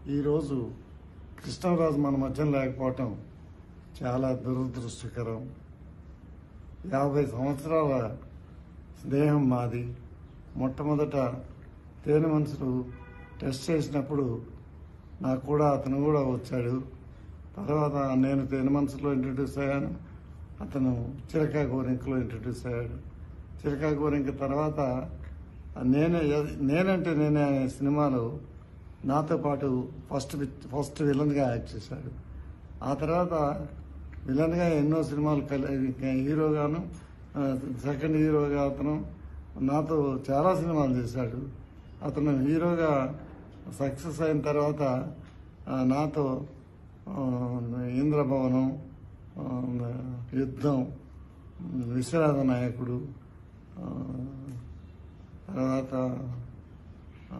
ఈరోజు కృష్ణరాజు మన మధ్య లేకపోవటం చాలా దురదృష్టకరం యాభై సంవత్సరాల స్నేహం మాది మొట్టమొదట తేనె మనుషులు టెస్ట్ చేసినప్పుడు నాకు కూడా అతను కూడా వచ్చాడు తర్వాత నేను తేనె మనసులో ఇంట్రడ్యూస్ అయ్యాను అతను చిరకా గోరింకలో ఇంట్రడ్యూస్ అయ్యాడు చిరకా గోరింక తర్వాత నేనే నేనంటే నేనే అనే సినిమాలో నాతో పాటు ఫస్ట్ వి- ఫస్ట్ విలన్గా యాక్ట్ చేశాడు ఆ తర్వాత విలన్గా ఎన్నో సినిమాలు కలి హీరోగాను ఆ, సెకండ్ హీరోగా అతను నాతో చాలా సినిమాలు చేశాడు అతను హీరోగా సక్సెస్ అయిన తర్వాత ఆ, నాతో ఆ, ఇంద్రభవనం ఆ, యుద్ధం విశ్వనాథ నాయకుడు ఆ, తర్వాత ఆ,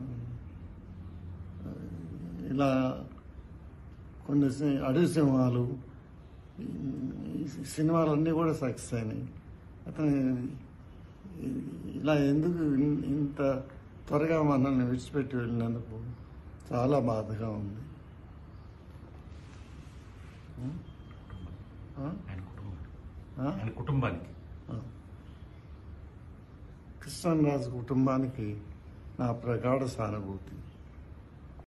ఇలా కొన్ని సి- అడవి సింహాలు ఈ సినిమాలన్నీ కూడా సక్సెస్ అయినాయి అతను ఇలా ఎందుకు ఇన్- ఇంత త్వరగా మనల్ని విడిచిపెట్టి వెళ్ళినందుకు చాలా బాధగా ఉంది ఆ? ఆయన కుటుంబానికి ఆ? ఆయన కుటుంబానికి కృష్ణరాజు కుటుంబానికి నా ప్రగాఢ సానుభూతి